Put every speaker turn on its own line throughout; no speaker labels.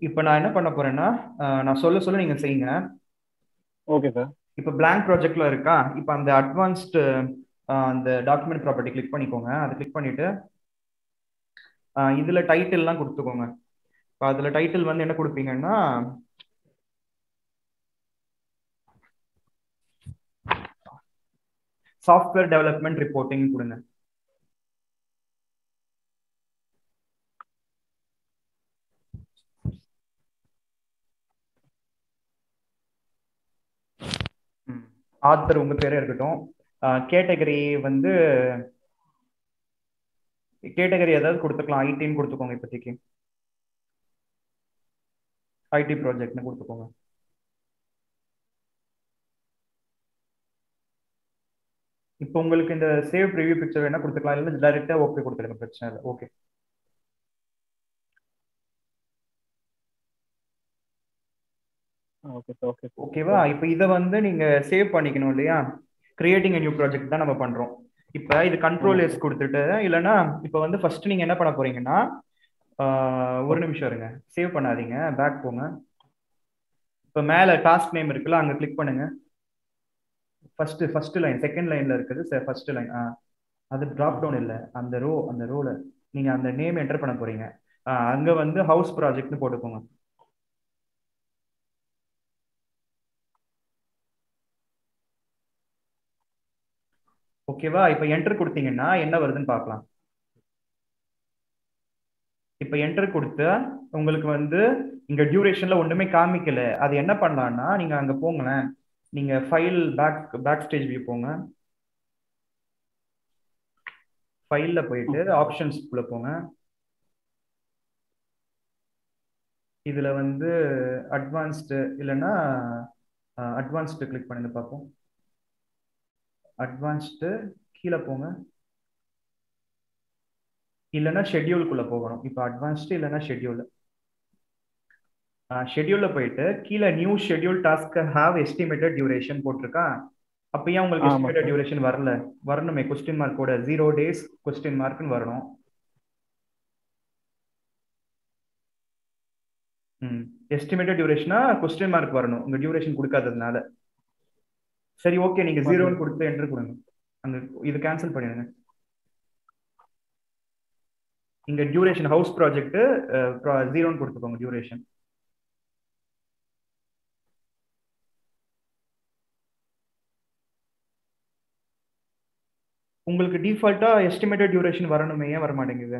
இப்போ நான் என்ன பண்ண போறேன்னா அஹ், நான் சொல்ல சொல்ல நீங்க செய்யுங்க
ஓகே சார்
இப்போ blank ப்ராஜெக்ட்ல இருக்கா இப்போ அந்த அட்வான்ஸ்டு அந்த டாக்குமெண்ட் ப்ராப்பர்ட்டி கிளிக் பண்ணிக்கோங்க அதை கிளிக் பண்ணிட்டு அஹ், இதுல டைட்டில்லாம் கொடுத்துக்கோங்க இப்போ அதுல டைட்டில் வந்து என்ன கொடுப்பீங்கன்னா சாஃப்ட்வேர் டெவலப்மெண்ட் ரிப்போர்ட்டிங் கொடுங்க ஆத்தர் உங்க பேரே இருக்கட்டும் கேட்டகரி வந்து கேட்டகரி ஏதாவது கொடுத்துக்கலாம் ஐடின்னு கொடுத்துக்கோங்க இப்போதைக்கு ஐடி ப்ராஜெக்ட்னு கொடுத்துக்கோங்க இப்போ உங்களுக்கு இந்த சேவ் ப்ரிவியூ பிக்சர் வேணா கொடுத்துக்கலாம் இல்லை டைரெக்டா ஓகே கொடுத்துருங்க பிரச்சனை இல்லை ஓகே
ஓகே சார் ஓகே
ஓகேவா இப்போ இதை வந்து நீங்க சேவ் பண்ணிக்கணும் இல்லையா கிரியேட்டிங் நியூ ப்ராஜெக்ட் தான் நம்ம பண்றோம் இப்போ இது கண்ட்ரோல் எஸ் கொடுத்துட்டு இல்லைன்னா இப்போ வந்து ஃபர்ஸ்ட் நீங்க என்ன பண்ண போறீங்கன்னா ஆஹ், ஒரு நிமிஷம் இருங்க சேவ் பண்ணாதீங்க பேக் போங்க இப்போ மேலே டாஸ்க் நேம் இருக்குல்ல அங்கே கிளிக் பண்ணுங்க ஃபர்ஸ்ட் ஃபர்ஸ்ட் லைன் செகண்ட் லைன்ல இருக்குது சார் ஃபர்ஸ்ட் லைன் ஆ அது டிராப் டவுன் இல்லை அந்த ரோ அந்த ரோல நீங்க அந்த நேம் என்டர் பண்ண போறீங்க ஆ, அங்க வந்து ஹவுஸ் ப்ராஜெக்ட்னு போட்டுக்கோங்க ஓகேவா இப்போ என்டர் கொடுத்தீங்கன்னா என்ன வருதுன்னு பார்க்கலாம் இப்போ என்டர் கொடுத்து உங்களுக்கு வந்து இங்க டியூரேஷன்ல ஒண்ணுமே காமிக்கல அது என்ன பண்ணலாம்னா நீங்க அங்க போங்களேன் நீங்க file back backstage view போங்க ஃபைல்ல போயிட்டு ஆப்ஷன்ஸ்குள்ள போங்க இதுல வந்து அட்வான்ஸ்டு இல்லைன்னா அட்வான்ஸ்டு கிளிக் பண்ணுங்க பார்ப்போம் அட்வான்ஸ்டு கீழே போங்க இல்லைன்னா ஷெட்யூல்குள்ள போகணும் இப்போ அட்வான்ஸ்டு இல்லைன்னா ஷெட்யூல் ஷெட்யூல்ல போயிட்டு கீழே new schedule task have estimated duration போட்டிருக்கா அப்ப ஏன் உங்களுக்கு
ஆமா
எஸ்டிமேட்டட்
sir.
டியூரேஷன் வரல வரணுமே கொஸ்டின் மார்க்கோட ஜீரோ டேஸ் கொஸ்டின் மார்க்னு வரணும் ம் எஸ்டிமேட்டட் டியூரேஷனா கொஸ்டின் மார்க் வரணும் உங்க டியூரேஷன் கொடுக்காததுனால சரி ஓகே நீங்க
Okay.
ஜீரோன்னு கொடுத்து என்டர் கொடுங்க அங்க இது கேன்சல் பண்ணிடுங்க இங்க டியூரேஷன் ஹவுஸ் ப்ராஜெக்ட் ஜீரோன்னு கொடுத்துக்கோங்க டியூரேஷன் உங்களுக்கு டிஃபால்ட்டா எஸ்டிமேட்டட் டியூரேஷன் வரணுமே ஏன் வர மாட்டேங்குது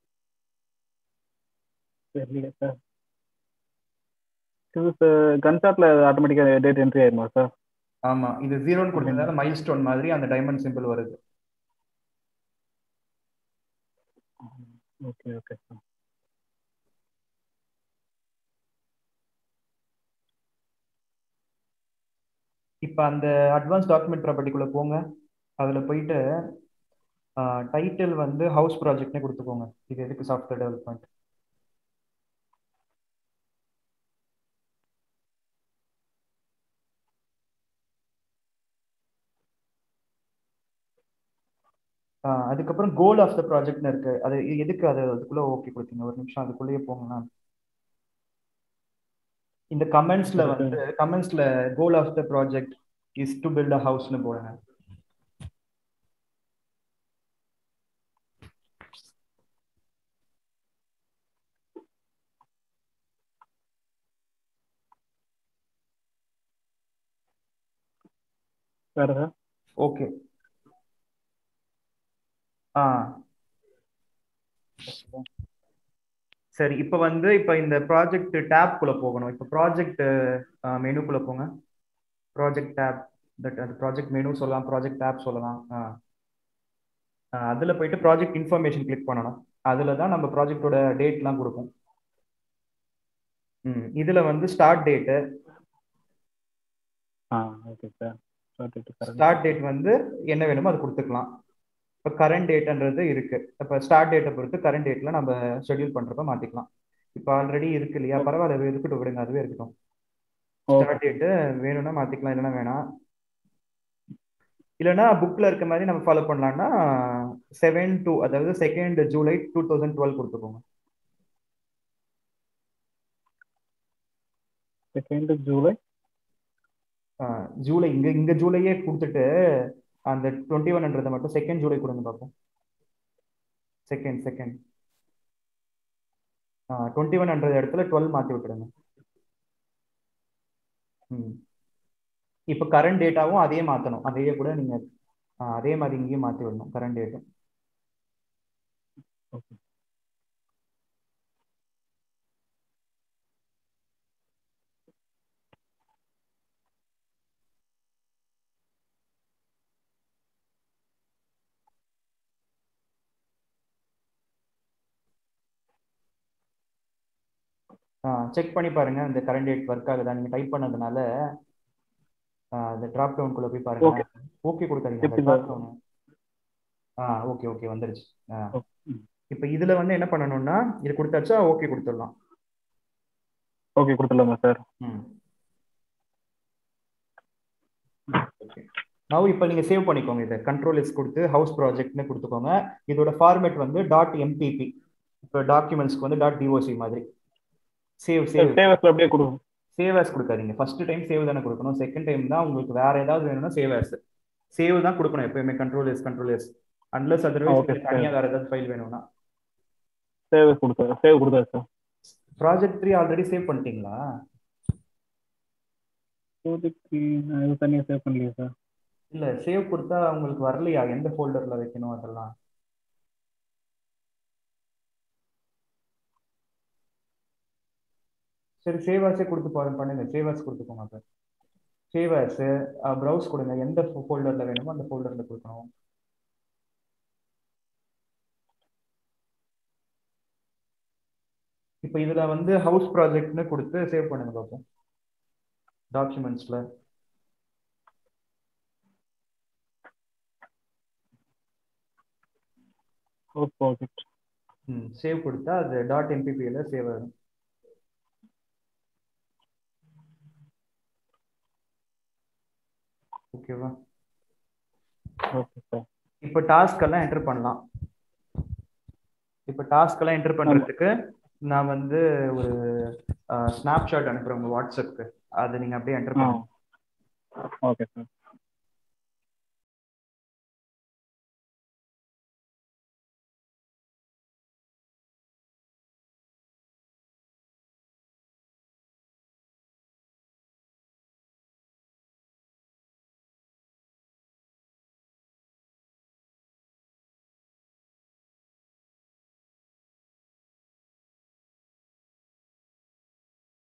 தெரியல சார் இது சார் கன்சார்ட்ல ஆட்டோமேட்டிக்காக டேட் என்ட்ரி ஆயிருமா சார்
ஆமா இது ஜீரோன்னு கொடுத்ததால மைல் ஸ்டோன் மாதிரி அந்த டைமண்ட் சிம்பிள் வருது
ஓகே ஓகே சார்
இப்போ அந்த அட்வான்ஸ் டாக்குமெண்ட் ப்ராப்பர்ட்டிக்குள்ள போங்க அதுல போயிட்டு டைட்டில் வந்து ஹவுஸ் ப்ராஜெக்ட்னே கொடுத்துக்கோங்க இது எதுக்கு சாஃப்ட்வேர் டெவலப்மெண்ட் அதுக்கப்புறம் கோல் ஆஃப் த ப்ராஜெக்ட்னு இருக்கு அது எதுக்கு அது அதுக்குள்ள ஓகே கொடுத்தீங்க ஒரு நிமிஷம் அதுக்குள்ளேயே போங்க இந்த கமெண்ட்ஸ்ல
சரி
வந்து
சார்
கமெண்ட்ஸ்ல goal of the project is to build a ஹவுஸ்னு போடுங்க
வேற சார்
ஓகே ஆ சரி இப்போ வந்து இப்போ இந்த ப்ராஜெக்ட் டேப் குள்ள போகணும் இப்போ ப்ராஜெக்ட் மெனுக்குள்ள போங்க ப்ராஜெக்ட் டேப் தட் அது ப்ராஜெக்ட் மெனு சொல்லலாம் ப்ராஜெக்ட் டேப் சொல்லலாம் ஆ ஆ, அதுல போயிட்டு ப்ராஜெக்ட் இன்ஃபர்மேஷன் கிளிக் பண்ணணும் அதுல தான் நம்ம ப்ராஜெக்டோட டேட்லாம் கொடுப்போம் ம் இதுல வந்து ஸ்டார்ட் டேட்டு
ஆ okay sir correct
start date வந்து என்ன வேணுமோ அது கொடுத்துக்கலாம் இப்போ கரண்ட் டேட்ன்றது இருக்கு இப்போ ஸ்டார்ட் டேட்டை பொறுத்து கரண்ட் டேட்ல நம்ம ஷெட்யூல் பண்றப்ப மாத்திக்கலாம் இப்போ ஆல்ரெடி இருக்கு இல்லையா பரவாயில்ல அது இருக்கட்டும் விடுங்க அதுவே இருக்கட்டும்
ஓகே
ஸ்டார்ட் டேட்டு வேணும்னா மாத்திக்கலாம் இல்லைன்னா வேணாம் இல்லைன்னா புக்ல இருக்க மாதிரி நம்ம ஃபாலோ பண்ணலாம்னா செவன் டூ அதாவது second July two thousand twelve கொடுத்துக்கோங்க
செகண்ட் ஜூலை
ஜூலை இங்க இங்க ஜூலையே கொடுத்துட்டு அந்த டுவெண்ட்டி ஒன்ன்றதை மட்டும் செகண்ட் ஜூலை கொடுங்க பார்ப்போம் செகண்ட் செகண்ட் டுவெண்ட்டி ஒன்ன்ற இடத்துல டுவெல் மாற்றி விட்டுருங்க ம் இப்போ கரண்ட் டேட்டாவும் அதே மாற்றணும் அதையே கூட நீங்கள் அதே மாதிரி இங்கேயும் மாற்றி விடணும் கரண்ட் டேட்டு
ஓகே
செக் பண்ணி பாருங்க இந்த கரண்ட் டேட் ஒர்க் ஆகுதா நீங்க டைப் பண்ணதுனால அந்த டிராப் டவுன் குள்ள போய் பாருங்க
Okay.
ஓகே கொடுக்காதீங்க
எப்படி
டிராப் டவுன் ஆ ஓகே ஓகே வந்துருச்சு ஆ.
ம்.
இப்போ இதுல வந்து என்ன பண்ணணும்னா இது கொடுத்தாச்சா ஓகே கொடுத்துடலாம்
ஓகே கொடுத்துடலாமா சார்
ம் ஓகே நவ் இப்போ நீங்க சேவ் பண்ணிக்கோங்க இதை கண்ட்ரோல் எஸ் கொடுத்து ஹவுஸ் ப்ராஜெக்ட்னு கொடுத்துக்கோங்க இதோட ஃபார்மேட் வந்து டாட் எம்பிபி இப்போ டாக்குமெண்ட்ஸ்க்கு வந்து டாட் டிஓசி மாதிரி சேவ் சேவ்
சேவஸ்ல அப்படியே கொடுங்க
சேவ் ஆஸ் கொடுக்காதீங்க ஃபர்ஸ்ட் டைம் சேவ் தானே கொடுக்கணும் செகண்ட் டைம் தான் உங்களுக்கு வேற ஏதாவது வேணும்னா சேவ் ஆஸ் சேவ் தான் கொடுக்கணும் எப்பயுமே control S control S unless
Okay,
otherwise
sir.
தனியாக வேற ஏதாவது ஃபைல் வேணும்னா
சேவஸ் கொடுத்தா சேவ் கொடுத்தா sir
project three already save பண்ணிட்டீங்களா
இப்போதைக்கு நான் இது தனியாக சேவ் பண்ணலையே சார்
இல்ல சேவ் கொடுத்தா உங்களுக்கு வரலையா எந்த ஃபோல்டர்ல வைக்கணும் அதெல்லாம் சரி சேவ் ஆஸே கொடுத்து பாருங்க பண்ணுங்க சேவ் ஆஸ் கொடுத்துக்கோங்க அப்ப சேவ் ஆஸ் ப்ரௌஸ் கொடுங்க எந்த ஃபோல்டர்ல வேணுமோ அந்த ஃபோல்டர்ல கொடுக்கணும் இப்போ இதுல வந்து ஹவுஸ் ப்ராஜெக்ட்னு கொடுத்து சேவ் பண்ணுங்க பார்ப்போம் டாக்குமெண்ட்ஸ்ல
ஹவுஸ் ப்ராஜெக்ட்
ம் சேவ் கொடுத்தா அது டாட் எம்பிபியில் சேவ் ஆகும் ஓகேவா
ஓகே சார்
இப்போ டாஸ்க் எல்லாம் என்டர் பண்ணலாம் இப்போ டாஸ்க் எல்லாம் என்டர் பண்றதுக்கு நான் வந்து ஒரு ஸ்னாப்ஷாட் அனுப்புறேன் உங்க வாட்ஸ்அப்க்கு அதை நீங்க அப்படியே என்டர்
ஆ
பண்ணுங்க
ஓகே சார்